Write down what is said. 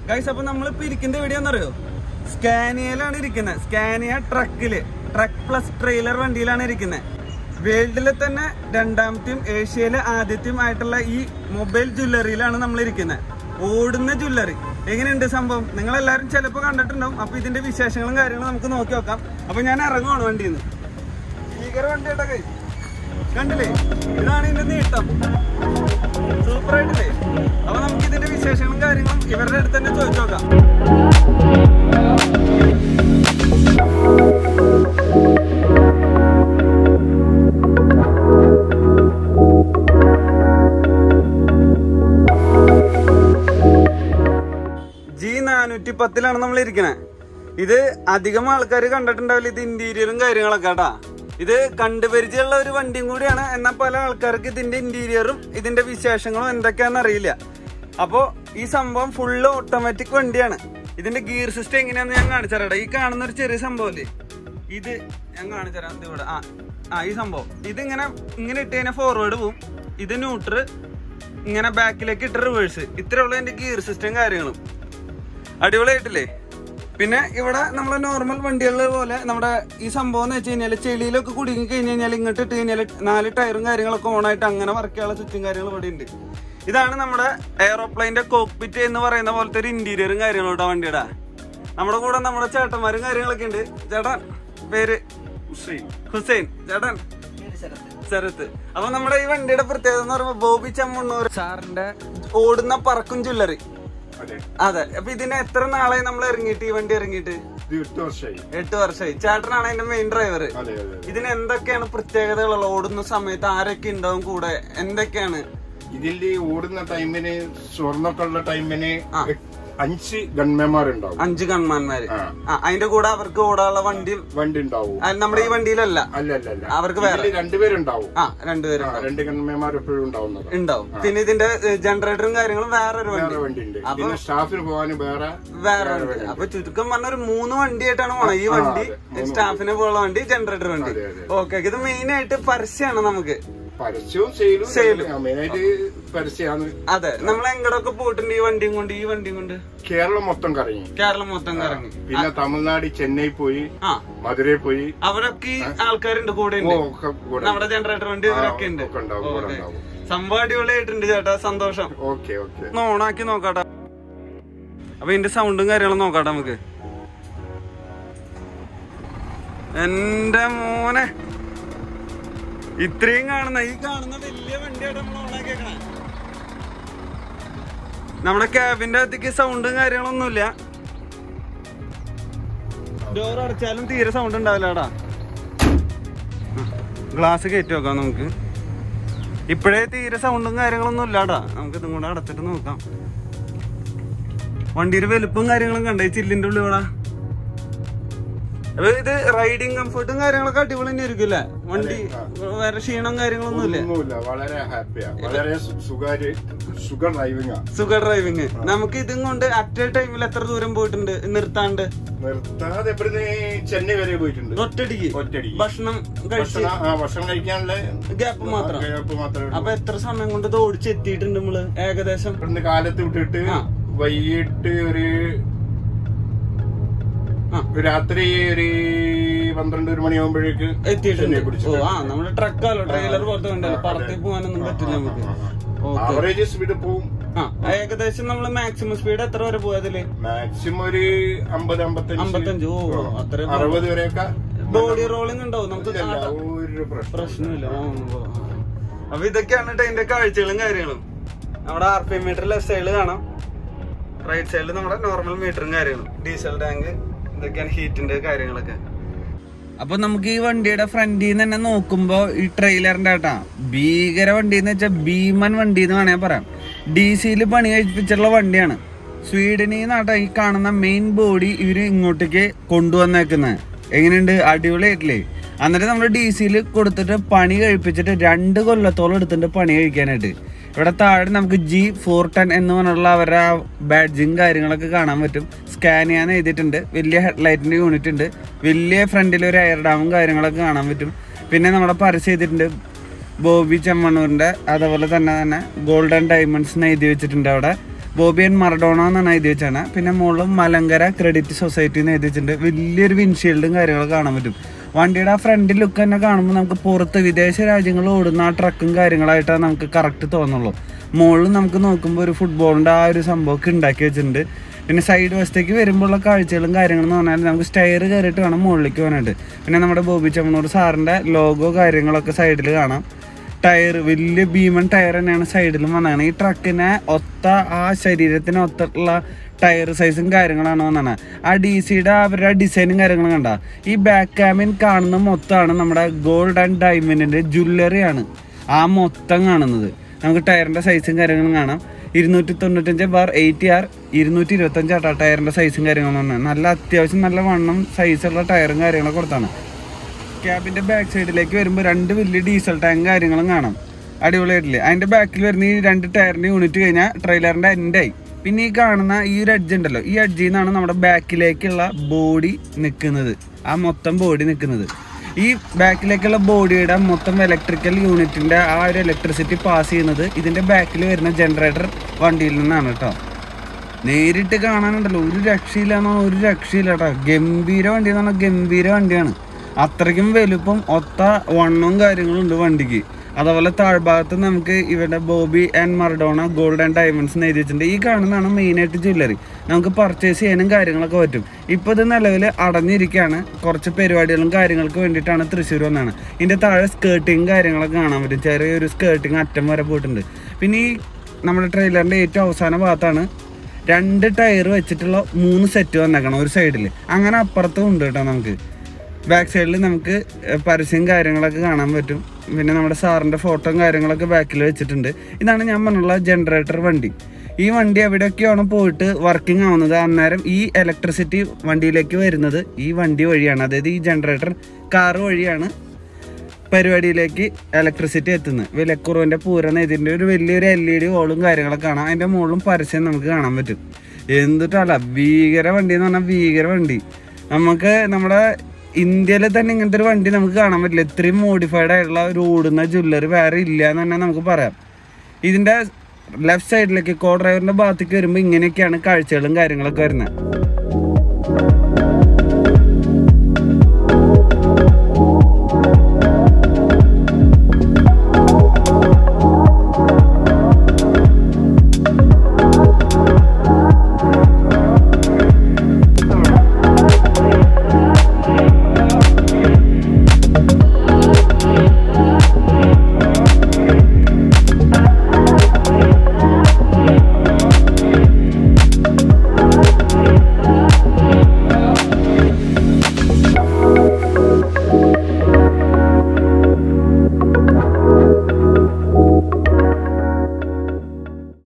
Guys അപ്പൊ നമ്മളിപ്പോ ഇരിക്കുന്ന എവിടെയാണെന്നറിയോ സ്കാനിയയിലാണ് ഇരിക്കുന്നത് സ്കാനിയ ട്രക്കില് ട്രക്ക് പ്ലസ് ട്രെയിലർ വണ്ടിയിലാണ് ഇരിക്കുന്നത് വേൾഡിലെ തന്നെ രണ്ടാമത്തെയും ഏഷ്യയിലെ ആദ്യത്തെയും ആയിട്ടുള്ള ഈ മൊബൈൽ ജ്വല്ലറിയിലാണ് നമ്മൾ ഇരിക്കുന്നത് ഓടുന്ന ജ്വല്ലറി എങ്ങനെയുണ്ട് സംഭവം നിങ്ങൾ എല്ലാവരും ചിലപ്പോൾ കണ്ടിട്ടുണ്ടാവും അപ്പൊ ഇതിന്റെ വിശേഷങ്ങളും കാര്യങ്ങളും നമുക്ക് നോക്കി നോക്കാം അപ്പൊ ഞാൻ ഇറങ്ങുവാണ് വണ്ടിയിൽ നിന്ന് ഭീകര വണ്ടി കേട്ടോ കൈ കണ്ടില്ലേ ഇതാണ് ഇതിന്റെ നീട്ടം സൂപ്പർ ആയിട്ടില്ലേ അപ്പൊ നമുക്ക് ഇതിന്റെ വിശേഷങ്ങളും കാര്യങ്ങളും ഇവരുടെ അടുത്ത് തന്നെ ചോദിച്ചു നോക്കാം ജി നാനൂറ്റി പത്തിലാണ് നമ്മൾ ഇരിക്കണേ ഇത് അധികം ആൾക്കാർ കണ്ടിട്ടുണ്ടാവില്ല ഇത് ഇന്റീരിയറും കാര്യങ്ങളൊക്കെ കേട്ടാ ഇത് കണ്ടുപരിചയമുള്ള ഒരു വണ്ടിയും കൂടിയാണ് എന്നാൽ പല ആൾക്കാർക്ക് ഇതിന്റെ ഇന്റീരിയറും ഇതിന്റെ വിശേഷങ്ങളും എന്തൊക്കെയാണെന്ന് അറിയില്ല അപ്പോ ഈ സംഭവം ഫുള്ള് ഓട്ടോമാറ്റിക് വണ്ടിയാണ് ഇതിന്റെ ഗിയർ സിസ്റ്റം എങ്ങനെയാന്ന് ഞാൻ കാണിച്ചു തരാം ഈ കാണുന്ന ഒരു ചെറിയ സംഭവല്ലേ ഇത് ഞാൻ കാണിച്ചു തരാം ഇത് ഇവിടെ ആ ആ ഈ സംഭവം ഇതിങ്ങനെ ഇങ്ങനെ ഇട്ട് കഴിഞ്ഞാൽ ഫോർവേഡ് പോവും ഇത് ന്യൂട്രൽ ഇങ്ങനെ ബാക്കിലേക്ക് ഇട്ട് റിവേഴ്സ് ഇത്രയുള്ള അതിന്റെ ഗിയർ സിസ്റ്റം കാര്യങ്ങളും അടിപൊളിയായിട്ടില്ലേ പിന്നെ ഇവിടെ നമ്മളെ നോർമൽ വണ്ടികളിലെ പോലെ നമ്മുടെ ഈ സംഭവം എന്ന് വെച്ച് കഴിഞ്ഞാൽ ചെളിയിലൊക്കെ കുടുങ്ങി കഴിഞ്ഞ് കഴിഞ്ഞാൽ ഇങ്ങോട്ട് ഇട്ട് കഴിഞ്ഞാൽ നാല് ടയറും കാര്യങ്ങളൊക്കെ ഓണായിട്ട് അങ്ങനെ വർക്ക് ചെയ്യാനുള്ള സ്വിച്ചും കാര്യങ്ങളും ഇവിടെ ഉണ്ട് ഇതാണ് നമ്മുടെ എയറോപ്ലെയിന്റെ കോക്പിറ്റ് എന്ന് പറയുന്ന പോലത്തെ ഒരു ഇന്റീരിയറും കാര്യങ്ങളും കേട്ടോ വണ്ടിയുടെ നമ്മുടെ കൂടെ നമ്മുടെ ചേട്ടന്മാരും കാര്യങ്ങളൊക്കെ ഉണ്ട് ചേട്ടൻ പേര് ഹുസൈൻ ഹുസൈൻ ചേട്ടൻ ശരത്ത് അപ്പൊ നമ്മുടെ ഈ വണ്ടിയുടെ പ്രത്യേകത എന്ന് പറയുമ്പോൾ ബോബി ചമ്മണ്ണൂർ സാറിന്റെ ഓടുന്ന പറക്കും ജ്വല്ലറി അതെ അതെ അപ്പൊ ഇതിന് എത്ര നാളായി നമ്മൾ ഇറങ്ങിയിട്ട് ഈ വണ്ടി ഇറങ്ങിയിട്ട് ഇത് എട്ട് വർഷമായി എട്ട് വർഷമായി ചേട്ടനാണ് അതിന്റെ മെയിൻ ഡ്രൈവർ അതെ അതെ ഇതിന് എന്തൊക്കെയാണ് പ്രത്യേകതകളുള്ള ഓടുന്ന സമയത്ത് ആരൊക്കെ ഉണ്ടാവും കൂടെ എന്തൊക്കെയാണ് ഇതിൽ ഓടുന്ന ടൈമിന് സ്വർണ്ണൊക്കെ ഉള്ള ടൈമിന് ആ. എട്ട്- അഞ്ച് ഗൺമേന്മാരുണ്ടാവും അഞ്ച് ഗൺമാന്മാര് ആ. ആ അതിന്റെ കൂടെ അവർക്ക് ഓടാനുള്ള വണ്ടി വണ്ടി ഉണ്ടാവും ആ, നമ്മുടെ ഈ വണ്ടിയിലല്ല അല്ല അല്ല അല്ല അവർക്ക് വേറെ. ഇതില് രണ്ടുപേരുണ്ടാവും ആ രണ്ടുപേരും ആ, രണ്ട് ഗൺമേന്മാർ എപ്പോഴും ഉണ്ടാവുന്നതാണ് ഉണ്ടാവും പിന്നെ ഇതിന്റെ ജനറേറ്ററും കാര്യങ്ങളും വേറൊരു വണ്ടി വേറെ വണ്ടി ഉണ്ട് പിന്നെ സ്റ്റാഫിന് പോകാനും വേറെ വേറെ വണ്ടി അപ്പൊ ചുരുക്കം പറഞ്ഞ ഒരു മൂന്ന് വണ്ടിയായിട്ടാണ് പോണത് ഈ വണ്ടി സ്റ്റാഫിനെ പോലുള്ള വണ്ടി ജനറേറ്റർ വണ്ടി അതെ, അതെ. ഓക്കെ ഇത് മെയിൻ ആയിട്ട് പരസ്യമാണ് നമുക്ക് പരസ്യവും സെയിലും മെയിനായിട്ട് പരസ്യമാണ് അതെ നമ്മൾ എങ്ങടൊക്കെ പോയിട്ടുണ്ട് ഈ വണ്ടിയും കൊണ്ട് ഈ വണ്ടിയും കൊണ്ട് കേരളം മൊത്തം കറങ്ങി കേരളം മൊത്തം കറങ്ങി പിന്നെ തമിഴ്നാട് ചെന്നൈ പോയി ആ മധുരയിൽ പോയി അവരൊക്കെ ഈ ആൾക്കാരുണ്ട് കൂടെ ഓ, ഉണ്ട് ഒക്കെ കൂടെ നമ്മുടെ ജനറേറ്റർ വണ്ടി ഇവരൊക്കെ ഉണ്ട് ഒക്കെ ഉണ്ടാവും, കൂടെ ഓക്കെ. ഉണ്ടാവും. സംഭവം അടിപൊളിയായിട്ടുണ്ട് ചേട്ടാ സന്തോഷം ഓക്കെ ഓക്കെ ഒന്ന് ഓണാക്കി നോക്കാട്ടാ അപ്പൊ ഇതിന്റെ സൗണ്ടും കാര്യങ്ങളും നോക്കാട്ടെ നമുക്ക് എന്റെ മോനെ ഇത്രയും കാണുന്ന ഈ കാണുന്ന വലിയ വണ്ടിയായിട്ട് നമ്മൾ ഓണാക്കിയേക്കണേ നമ്മുടെ ക്യാബിന്റെ അകത്തേക്ക് സൗണ്ടും കാര്യങ്ങളൊന്നുമില്ല ഡോർ അടച്ചാലും തീരെ സൗണ്ട് ഉണ്ടാവില്ലടാ ഗ്ലാസ് കയറ്റി നോക്കാം നമുക്ക് ഇപ്പോഴേ തീരെ സൗണ്ടും കാര്യങ്ങളൊന്നും ഇല്ലാടാ നമുക്ക് ഇതും കൂടെ അടച്ചിട്ട് നോക്കാം വണ്ടിയുടെ വലുപ്പും കാര്യങ്ങളും കണ്ടേ ചില്ലിന്റെ ഉള്ളിൽ ഇവിടെ അപ്പൊ ഇത് റൈഡിങ് കംഫർട്ടും കാര്യങ്ങളൊക്കെ അടിപൊളി തന്നെ ആയിരിക്കും അല്ലേ വണ്ടി വേറെ ക്ഷീണം കാര്യങ്ങളൊന്നും ഇല്ല ഒന്നുമില്ല വളരെ ഹാപ്പിയാ വളരെ സു- സുഖാര് സുഖ ഡ്രൈവിംഗാ സുഖ ഡ്രൈവിങ് നമുക്ക് ഇതും കൊണ്ട് അറ്റ് എ ടൈമിൽ എത്ര ദൂരം പോയിട്ടുണ്ട് നിർത്താണ്ട് നിർത്താതെ ഇവിടുന്ന് ചെന്നൈ വരെ പോയിട്ടുണ്ട് ഒറ്റടിക്ക് ഒറ്റയടിക്ക്. ഭക്ഷണം കഴിച്ച് ഭക്ഷണം ആ, ഭക്ഷണം കഴിക്കാനുള്ള ഗ്യാപ്പ് മാത്രം ഗ്യാപ്പ് മാത്രമേ ഉള്ളൂ. അപ്പൊ എത്ര സമയം കൊണ്ട് ഇത് ഓടിച്ച് എത്തിയിട്ടുണ്ട് നമ്മള് ഏകദേശം ഇവിടുന്ന് കാലത്ത് വിട്ടിട്ട് ആ. വൈകിട്ട് ഒരു ആ. രാത്രി ഒരു പന്ത്രണ്ട് ഒരു മണിയാകുമ്പോഴേക്ക് എത്തിയിട്ടുണ്ട് ചെന്നൈ ഓ പിടിച്ചിട്ടുണ്ട്. ആ നമ്മുടെ ട്രക്കാലോ ട്രെയിലർ പോലത്തെ ഉണ്ടല്ലോ ആ, പറത്തി അതെ. പോകാനൊന്നും പറ്റില്ല നമുക്ക് ഓക്കെ ആവറേജ് സ്പീഡ് പോവും ആ ഏകദേശം നമ്മള് മാക്സിമം സ്പീഡ് എത്ര വരെ പോയതില് മാക്സിമം ഒരു അമ്പത് അമ്പത്തഞ്ച് അമ്പത്തഞ്ച് ഓ അത്രയും അറുപത് വരെയൊക്കെ ബോഡി റോളിംഗ് ഉണ്ടാവും നമുക്ക് ഇല്ല, നാട്ട- ഒരു പ്രശ്നം പ്രശ്നമില്ല ഓ, ഓ, ഓ. അപ്പൊ ഇതൊക്കെയാണ് ട്ടോ ഇതിന്റെ കാഴ്ചകളും കാര്യങ്ങളും നമ്മുടെ ആർ പി മീറ്റർ ലെഫ്റ്റ് സൈഡിൽ കാണാം റൈറ്റ് സൈഡിൽ നമ്മുടെ നോർമൽ മീറ്ററും കാര്യങ്ങളും ഡീസൽ ടാങ്ക് ഇതൊക്കെയാണ് ഹീറ്റിന്റെ കാര്യങ്ങളൊക്കെ അപ്പൊ നമുക്ക് ഈ വണ്ടിയുടെ ഫ്രണ്ടിൽ നിന്ന് തന്നെ നോക്കുമ്പോ ഈ ട്രെയിലറിന്റെ ആട്ടാ ഭീകര വണ്ടി എന്ന് വെച്ചാൽ ഭീമൻ വണ്ടി എന്ന് വേണേ പറയാം ഡി സിയിൽ പണി കഴിപ്പിച്ചിട്ടുള്ള വണ്ടിയാണ് സ്വീഡനിൽ നിന്നാട്ടാ ഈ കാണുന്ന മെയിൻ ബോഡി ഇവര് ഇങ്ങോട്ടേക്ക് കൊണ്ടുവന്നേക്കുന്നത് എങ്ങനെയുണ്ട് അടിപൊളിയായിട്ടില്ലേ അന്നിട്ട് നമ്മൾ ഡി സിയിൽ കൊടുത്തിട്ട് പണി കഴിപ്പിച്ചിട്ട് രണ്ട് കൊല്ലത്തോളം എടുത്തിട്ട് പണി കഴിക്കാനായിട്ട് ഇവിടെ താഴെ നമുക്ക് ജി ഫോർ ടെൻ എന്ന് പറഞ്ഞുള്ള അവരുടെ ആ ബാഡ്ജിങ് കാര്യങ്ങളൊക്കെ കാണാൻ പറ്റും സ്കാൻ ചെയ്യാൻ എഴുതിയിട്ടുണ്ട് വലിയ ഹെഡ്ലൈറ്റിന്റെ യൂണിറ്റ് ഉണ്ട് വലിയ ഫ്രണ്ടിൽ ഒരു എയർ ഡാമും കാര്യങ്ങളൊക്കെ കാണാൻ പറ്റും പിന്നെ നമ്മുടെ പരസ്യം ചെയ്തിട്ടുണ്ട് ബോബി ചെമ്മണ്ണൂരിന്റെ അതുപോലെ തന്നെ തന്നെ ഗോൾഡൻ ഡയമണ്ട്സ് എന്ന് എഴുതി വെച്ചിട്ടുണ്ട് അവിടെ ബോബി ആൻഡ് മറഡോണ എന്നാണ് എഴുതി വെച്ചാണ് പിന്നെ മുകളിൽ മലങ്കര ക്രെഡിറ്റ് സൊസൈറ്റി എന്ന് എഴുതി വെച്ചിട്ടുണ്ട് വലിയൊരു വിൻഷീൽഡും കാര്യങ്ങളൊക്കെ കാണാൻ പറ്റും വണ്ടിയുടെ ആ ഫ്രണ്ട് ലുക്ക് തന്നെ കാണുമ്പോൾ നമുക്ക് പുറത്ത് വിദേശ രാജ്യങ്ങളിൽ ഓടുന്ന ആ ട്രക്കും കാര്യങ്ങളായിട്ടാണ് നമുക്ക് കറക്റ്റ് തോന്നുള്ളൂ മുകളിൽ നമുക്ക് നോക്കുമ്പോൾ ഒരു ഫുട്ബോളിൻ്റെ ആ ഒരു സംഭവമൊക്കെ ഉണ്ടാക്കി വെച്ചിട്ടുണ്ട് പിന്നെ സൈഡ് വശത്തേക്ക് വരുമ്പോഴുള്ള കാഴ്ചകളും കാര്യങ്ങളും എന്ന് പറഞ്ഞാൽ നമുക്ക് സ്റ്റെയർ കയറിയിട്ട് വേണം മുകളിലേക്ക് പോകാനായിട്ട് പിന്നെ നമ്മുടെ ബോബി ചമ്മണൂർ സാറിൻ്റെ ലോഗോ കാര്യങ്ങളൊക്കെ സൈഡിൽ കാണാം ടയർ വലിയ ഭീമൻ ടയർ തന്നെയാണ് സൈഡിലും വന്നതാണ് ഈ ട്രക്കിനെ ഒത്ത ആ ശരീരത്തിന് ഒത്തുള്ള ടയർ സൈസും കാര്യങ്ങളാണ് വന്നതാണ് ആ ഡി സിയുടെ അവരുടെ ഡിസൈനും കാര്യങ്ങളും കണ്ട ഈ ബാക്ക് ക്യാമിൻ കാണുന്ന മൊത്തമാണ് നമ്മുടെ ഗോൾഡ് ആൻഡ് ഡയമണ്ടിൻ്റെ ജ്വല്ലറിയാണ് ആ മൊത്തം കാണുന്നത് നമുക്ക് ടയറിൻ്റെ സൈസും കാര്യങ്ങളും കാണാം ഇരുന്നൂറ്റി തൊണ്ണൂറ്റഞ്ച് ബാർ എയ്റ്റി ആർ ഇരുന്നൂറ്റി ഇരുപത്തഞ്ച് ആട്ടാ ടയറിൻ്റെ സൈസും കാര്യങ്ങളും തന്നെ നല്ല അത്യാവശ്യം നല്ല വണ്ണം സൈസുള്ള ടയറും കാര്യങ്ങളൊക്കെ കൊടുത്താണ് ക്യാബിന്റെ ബാക്ക് സൈഡിലേക്ക് വരുമ്പോൾ രണ്ട് വലിയ ഡീസൽ ടാങ്ക് കാര്യങ്ങളും കാണാം അടിപൊളിയായിട്ടില്ലേ അതിന്റെ ബാക്കിൽ വരുന്ന ഈ രണ്ട് ടയറിന്റെ യൂണിറ്റ് കഴിഞ്ഞാൽ ട്രെയിലറിന്റെ എൻഡായി പിന്നെ ഈ കാണുന്ന ഈ ഒരു എഡ്ജ് ഉണ്ടല്ലോ ഈ എഡ്ജിൽ നിന്നാണ് നമ്മുടെ ബാക്കിലേക്കുള്ള ബോഡി നിൽക്കുന്നത് ആ മൊത്തം ബോഡി നിൽക്കുന്നത് ഈ ബാക്കിലേക്കുള്ള ബോഡിയുടെ മൊത്തം ഇലക്ട്രിക്കൽ യൂണിറ്റിന്റെ ആ ഒരു ഇലക്ട്രിസിറ്റി പാസ് ചെയ്യുന്നത് ഇതിന്റെ ബാക്കിൽ വരുന്ന ജനറേറ്റർ വണ്ടിയിൽ നിന്നാണ് കേട്ടോ നേരിട്ട് കാണാനുണ്ടല്ലോ ഒരു രക്ഷയില്ലാന്നോ ഒരു രക്ഷയില്ല കേട്ടോ ഗംഭീര വണ്ടി എന്ന് പറഞ്ഞാൽ ഗംഭീര വണ്ടിയാണ് അത്രയ്ക്കും വലുപ്പം ഒത്ത വണ്ണവും കാര്യങ്ങളും ഉണ്ട് വണ്ടിക്ക് അതുപോലെ താഴ്ഭാഗത്ത് നമുക്ക് ഇവരുടെ Bobby and Maradona gold and diamonds എന്ന് എഴുതി വെച്ചിട്ടുണ്ട് ഈ കാണുന്നതാണ് മെയിനായിട്ട് ജ്വല്ലറി നമുക്ക് പർച്ചേസ് ചെയ്യാനും കാര്യങ്ങളൊക്കെ പറ്റും ഇപ്പോൾ ഇത് നിലവിൽ അടഞ്ഞിരിക്കുകയാണ് കുറച്ച് പരിപാടികളും കാര്യങ്ങൾക്ക് വേണ്ടിയിട്ടാണ് തൃശ്ശൂർ വന്നതാണ് ഇതിൻ്റെ താഴെ സ്കേർട്ടിങ് കാര്യങ്ങളൊക്കെ കാണാൻ പറ്റും ചെറിയൊരു സ്കേർട്ടിങ് അറ്റം വരെ പോയിട്ടുണ്ട് പിന്നെ ഈ നമ്മുടെ ട്രെയിലറിൻ്റെ ഏറ്റവും അവസാന ഭാഗത്താണ് രണ്ട് ടയർ വെച്ചിട്ടുള്ള മൂന്ന് സെറ്റ് വന്നേക്കണം ഒരു സൈഡിൽ അങ്ങനെ അപ്പുറത്തും ഉണ്ട് കേട്ടോ നമുക്ക് ബാക്ക് സൈഡിൽ നമുക്ക് ഏഹ്, പരസ്യം കാര്യങ്ങളൊക്കെ കാണാൻ പറ്റും പിന്നെ നമ്മുടെ സാറിൻ്റെ ഫോട്ടോയും കാര്യങ്ങളൊക്കെ ബാക്കിൽ വെച്ചിട്ടുണ്ട് ഇതാണ് ഞാൻ പറഞ്ഞുള്ള ജനറേറ്റർ വണ്ടി ഈ വണ്ടി എവിടെയൊക്കെയാണ് പോയിട്ട് വർക്കിംഗ് ആവുന്നത് അന്നേരം ഈ ഇലക്ട്രിസിറ്റി വണ്ടിയിലേക്ക് വരുന്നത് ഈ വണ്ടി വഴിയാണ് അതായത് ഈ ജനറേറ്റർ കാറ് വഴിയാണ് പരിപാടിയിലേക്ക് ഇലക്ട്രിസിറ്റി എത്തുന്നത് വിലക്കുറവിൻ്റെ പൂരം ഇതിൻ്റെ ഒരു വലിയൊരു എൽ ഇ ഡി ഹോളും കാര്യങ്ങളൊക്കെ കാണാം അതിൻ്റെ മുകളിലും പരസ്യം നമുക്ക് കാണാൻ പറ്റും എന്തിട്ടല്ല ഭീകര വണ്ടി എന്ന് പറഞ്ഞാൽ ഭീകര വണ്ടി നമുക്ക് നമ്മുടെ ഇന്ത്യയിൽ തന്നെ ഇങ്ങനത്തെ ഒരു വണ്ടി നമുക്ക് കാണാൻ പറ്റില്ല ഇത്രയും മോഡിഫൈഡ് ആയിട്ടുള്ള ഒരു ഓടുന്ന ജ്വല്ലറി വേറെ ഇല്ല എന്ന് തന്നെ നമുക്ക് പറയാം ഇതിൻ്റെ ലെഫ്റ്റ് സൈഡിലേക്ക് കോ ഡ്രൈവറിൻ്റെ ഭാഗത്തേക്ക് വരുമ്പോൾ ഇങ്ങനെയൊക്കെയാണ് കാഴ്ചകളും കാര്യങ്ങളൊക്കെ വരുന്നത്